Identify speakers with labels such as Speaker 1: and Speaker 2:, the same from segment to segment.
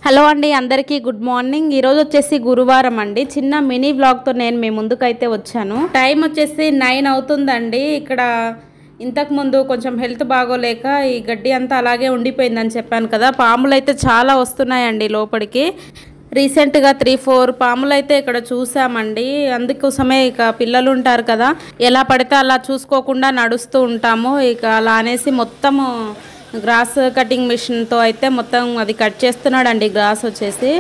Speaker 1: hello అండి అందరికీ good morning ఈరోజు వచ్చేసి గురువారం అండి చిన్న మినీ వ్లాగ్తో నేను మీ ముందుకైతే వచ్చాను టైం వచ్చేసి నైన్ అవుతుందండి ఇక్కడ ఇంతకు ముందు కొంచెం హెల్త్ బాగోలేక ఈ గడ్డి అంతా అలాగే ఉండిపోయిందని చెప్పాను కదా పాములు అయితే చాలా వస్తున్నాయండి లోపలికి రీసెంట్గా త్రీ ఫోర్ పాములు అయితే ఇక్కడ చూసామండి అందుకోసమే ఇక పిల్లలు ఉంటారు కదా ఎలా పడితే అలా చూసుకోకుండా నడుస్తూ ఉంటాము ఇక అలా అనేసి మొత్తము గ్రాస్ కటింగ్ మిషన్తో అయితే మొత్తం అది కట్ చేస్తున్నాడండి గ్రాస్ వచ్చేసి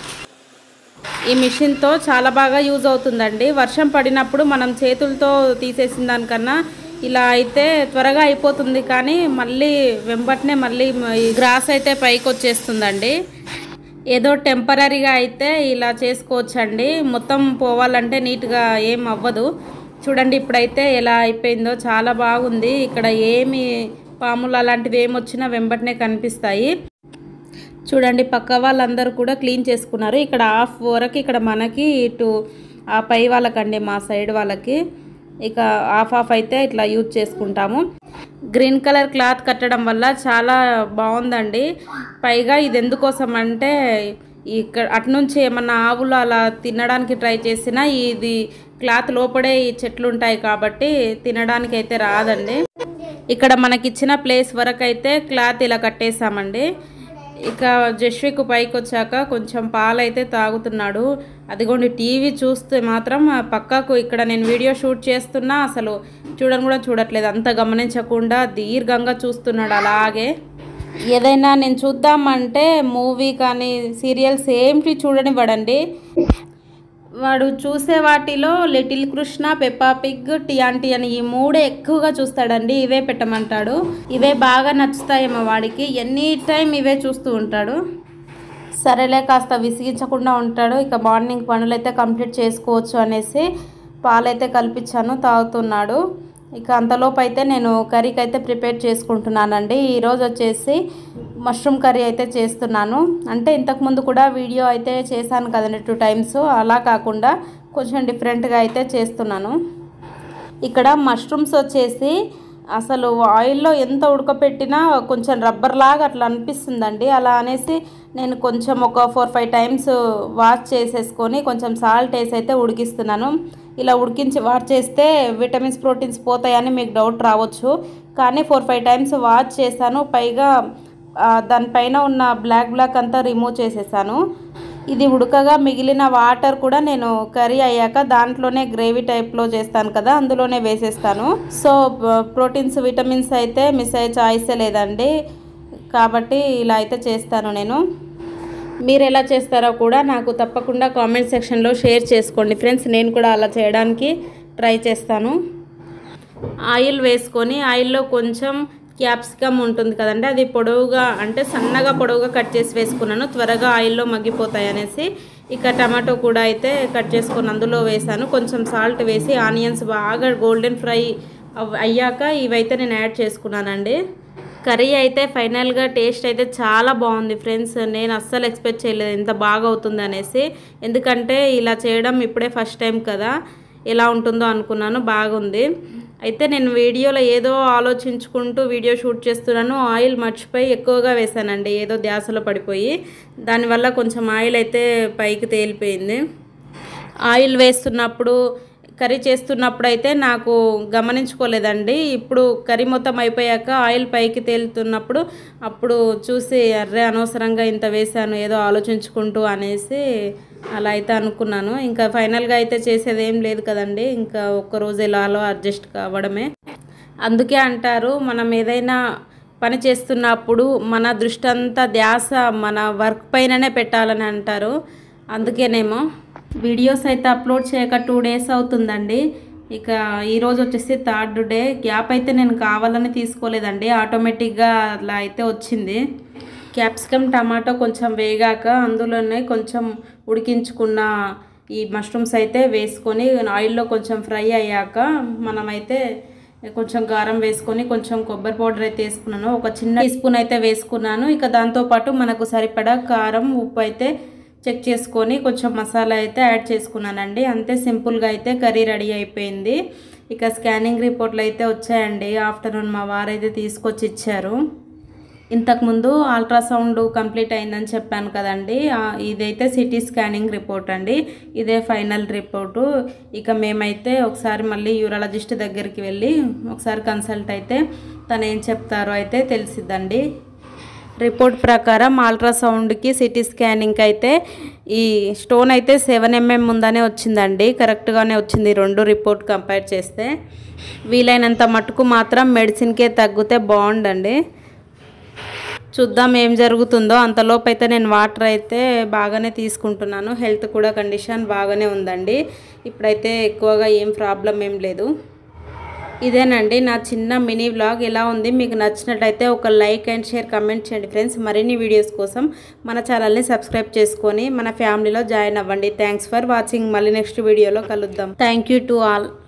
Speaker 1: ఈ మిషన్తో చాలా బాగా యూజ్ అవుతుందండి వర్షం పడినప్పుడు మనం చేతులతో తీసేసిన దానికన్నా ఇలా అయితే త్వరగా అయిపోతుంది కానీ మళ్ళీ వెంబటనే మళ్ళీ ఈ గ్రాస్ అయితే పైకి వచ్చేస్తుందండి ఏదో టెంపరీగా అయితే ఇలా చేసుకోవచ్చండి మొత్తం పోవాలంటే నీట్గా ఏం అవ్వదు చూడండి ఇప్పుడైతే ఎలా అయిపోయిందో చాలా బాగుంది ఇక్కడ ఏమి పాములు అలాంటివి ఏమి వచ్చినా వెంబటనే కనిపిస్తాయి చూడండి పక్క వాళ్ళందరూ కూడా క్లీన్ చేసుకున్నారు ఇక్కడ హాఫ్ వరకు ఇక్కడ మనకి ఇటు ఆ పై వాళ్ళకండి మా సైడ్ వాళ్ళకి ఇక హాఫ్ హాఫ్ అయితే ఇట్లా యూజ్ చేసుకుంటాము గ్రీన్ కలర్ క్లాత్ కట్టడం వల్ల చాలా బాగుందండి పైగా ఇది ఎందుకోసం అంటే ఇక్కడ అటు నుంచి ఏమన్నా ఆవులు అలా తినడానికి ట్రై చేసినా ఇది క్లాత్ లోపడే ఈ చెట్లు ఉంటాయి కాబట్టి తినడానికి అయితే రాదండి ఇక్కడ మనకిచ్చిన ప్లేస్ వరకు అయితే క్లాత్ ఇలా కట్టేసామండి ఇక జస్విక్ పైకి వచ్చాక కొంచెం పాలైతే తాగుతున్నాడు అదిగోండి టీవీ చూస్తే మాత్రం ఆ పక్కకు ఇక్కడ నేను వీడియో షూట్ చేస్తున్నా అసలు చూడని కూడా చూడట్లేదు అంత గమనించకుండా దీర్ఘంగా చూస్తున్నాడు అలాగే ఏదైనా నేను చూద్దామంటే మూవీ కానీ సీరియల్స్ ఏంటి చూడనివ్వడండి వాడు చూసే వాటిలో లిటిల్ కృష్ణ పెప్పా పిగ్ టియాంటి అని ఈ మూడే ఎక్కువగా చూస్తాడండి ఇవే పెట్టమంటాడు ఇవే బాగా నచ్చుతాయేమో వాడికి ఎనీ టైం ఇవే చూస్తూ ఉంటాడు సరేలే కాస్త విసిగించకుండా ఉంటాడు ఇక మార్నింగ్ పనులు అయితే కంప్లీట్ చేసుకోవచ్చు అనేసి పాలైతే కల్పించాను తాగుతున్నాడు ఇక అంతలోపు అయితే నేను కర్రీకి అయితే ప్రిపేర్ చేసుకుంటున్నానండి ఈరోజు వచ్చేసి మష్రూమ్ కర్రీ అయితే చేస్తున్నాను అంటే ఇంతకుముందు కూడా వీడియో అయితే చేశాను కదండి టూ టైమ్స్ అలా కాకుండా కొంచెం డిఫరెంట్గా అయితే చేస్తున్నాను ఇక్కడ మష్రూమ్స్ వచ్చేసి అసలు ఆయిల్లో ఎంత ఉడకపెట్టినా కొంచెం రబ్బర్ లాగా అట్లా అనిపిస్తుందండి అలా అనేసి నేను కొంచెం ఒక ఫోర్ ఫైవ్ టైమ్స్ వాష్ చేసేసుకొని కొంచెం సాల్ట్ వేసి అయితే ఉడికిస్తున్నాను ఇలా ఉడికించి వాష్ చేస్తే విటమిన్స్ ప్రోటీన్స్ పోతాయని మీకు డౌట్ రావచ్చు కానీ ఫోర్ ఫైవ్ టైమ్స్ వాష్ చేశాను పైగా ఆ, దానిపైన ఉన్న బ్లాక్ బ్లాక్ అంతా రిమూవ్ చేసేసాను ఇది ఉడకగా మిగిలిన వాటర్ కూడా నేను కర్రీ అయ్యాక దాంట్లోనే గ్రేవీ టైప్లో చేస్తాను కదా అందులోనే వేసేస్తాను సో ప్రోటీన్స్ విటమిన్స్ అయితే మిస్ అయ్యే ఛాయిసే లేదండి కాబట్టి ఇలా అయితే చేస్తాను నేను మీరు ఎలా చేస్తారో కూడా నాకు తప్పకుండా కామెంట్ సెక్షన్లో షేర్ చేసుకోండి ఫ్రెండ్స్ నేను కూడా అలా చేయడానికి ట్రై చేస్తాను ఆయిల్ వేసుకొని ఆయిల్లో కొంచెం క్యాప్సికమ్ ఉంటుంది కదండి అది పొడవుగా అంటే సన్నగా పొడవుగా కట్ చేసి వేసుకున్నాను త్వరగా ఆయిల్లో మగ్గిపోతాయి అనేసి ఇక టమాటో కూడా అయితే కట్ చేసుకొని అందులో వేసాను కొంచెం సాల్ట్ వేసి ఆనియన్స్ బాగా గోల్డెన్ ఫ్రై అవ్- అయ్యాక ఇవైతే నేను యాడ్ చేసుకున్నానండి కర్రీ అయితే ఫైనల్గా టేస్ట్ అయితే చాలా బాగుంది ఫ్రెండ్స్ నేను అస్సలు ఎక్స్పెక్ట్ చేయలేదు ఎంత బాగా అవుతుంది అనేసి ఎందుకంటే ఇలా చేయడం ఇప్పుడే ఫస్ట్ టైం కదా ఎలా ఉంటుందో అనుకున్నాను బాగుంది అయితే నేను వీడియోలో ఏదో ఆలోచించుకుంటూ వీడియో షూట్ చేస్తున్నాను ఆయిల్ మర్చిపోయి ఎక్కువగా వేసానండి ఏదో ధ్యాసలో పడిపోయి దానివల్ల కొంచెం ఆయిల్ అయితే పైకి తేలిపోయింది ఆయిల్ వేస్తున్నప్పుడు కర్రీ చేస్తున్నప్పుడు అయితే నాకు గమనించుకోలేదండి ఇప్పుడు కర్రీ మొత్తం అయిపోయాక ఆయిల్ పైకి తేలుతున్నప్పుడు అప్పుడు చూసి అర్రే అనవసరంగా ఇంత వేసాను ఏదో ఆలోచించుకుంటూ అనేసి అలా అయితే అనుకున్నాను ఇంకా ఫైనల్గా అయితే చేసేది ఏం లేదు కదండి ఇంకా ఒక్కరోజు ఎలాలో అడ్జస్ట్ కావడమే అందుకే అంటారు మనం ఏదైనా పని చేస్తున్నప్పుడు మన దృష్టి అంతా ధ్యాస మన వర్క్ పైననే పెట్టాలని అంటారు అందుకేనేమో వీడియోస్ అయితే అప్లోడ్ చేయక టూ డేస్ అవుతుందండి ఇక ఈరోజు వచ్చేసి థర్డ్ డే గ్యాప్ అయితే నేను కావాలని తీసుకోలేదండి ఆటోమేటిక్గా అలా అయితే వచ్చింది క్యాప్సికమ్ టమాటో కొంచెం వేగాక అందులోనే కొంచెం ఉడికించుకున్న ఈ మష్రూమ్స్ అయితే వేసుకొని ఆయిల్లో కొంచెం ఫ్రై అయ్యాక మనమైతే కొంచెం కారం వేసుకొని కొంచెం కొబ్బరి పౌడర్ అయితే వేసుకున్నాను ఒక చిన్న టీ స్పూన్ అయితే వేసుకున్నాను ఇక దాంతోపాటు మనకు సరిపడా కారం ఉప్పు అయితే చెక్ చేసుకొని కొంచెం మసాలా అయితే యాడ్ చేసుకున్నానండి అంతే సింపుల్గా అయితే కర్రీ రెడీ అయిపోయింది ఇక స్కానింగ్ రిపోర్ట్లు అయితే వచ్చాయండి ఆఫ్టర్నూన్ మా వారైతే తీసుకొచ్చి ఇచ్చారు ఇంతకుముందు అల్ట్రాసౌండ్ కంప్లీట్ అయిందని చెప్పాను కదండి ఆ, ఇదైతే సిటీ స్కానింగ్ రిపోర్ట్ అండి ఇదే ఫైనల్ రిపోర్టు ఇక మేమైతే ఒకసారి మళ్ళీ యూరాలజిస్ట్ దగ్గరికి వెళ్ళి ఒకసారి కన్సల్ట్ అయితే తను ఏం చెప్తారో అయితే తెలిసిద్దండి రిపోర్ట్ ప్రకారం అల్ట్రాసౌండ్కి సిటీ స్కానింగ్కి అయితే ఈ స్టోన్ అయితే సెవెన్ ఎంఎం ముందనే వచ్చిందండి కరెక్ట్గానే వచ్చింది రెండు రిపోర్ట్ కంపేర్ చేస్తే వీలైనంత మటుకు మాత్రం మెడిసిన్కే తగ్గితే బాగుండండి చూద్దాం ఏం జరుగుతుందో అంతలోపు అయితే నేను వాటర్ అయితే బాగానే తీసుకుంటున్నాను హెల్త్ కూడా కండిషన్ బాగానే ఉందండి ఇప్పుడైతే ఎక్కువగా ఏం ప్రాబ్లం ఏం లేదు ఇదేనండి నా చిన్న మినీ వ్లాగ్ ఎలా ఉంది మీకు నచ్చినట్లయితే ఒక లైక్ అండ్ షేర్ కమెంట్ చేయండి ఫ్రెండ్స్ మరిన్ని వీడియోస్ కోసం మన ఛానల్ని సబ్స్క్రైబ్ చేసుకొని మన ఫ్యామిలీలో జాయిన్ అవ్వండి థ్యాంక్స్ ఫర్ వాచింగ్ మళ్ళీ నెక్స్ట్ వీడియోలో కలుద్దాం థ్యాంక్ యూ టు ఆల్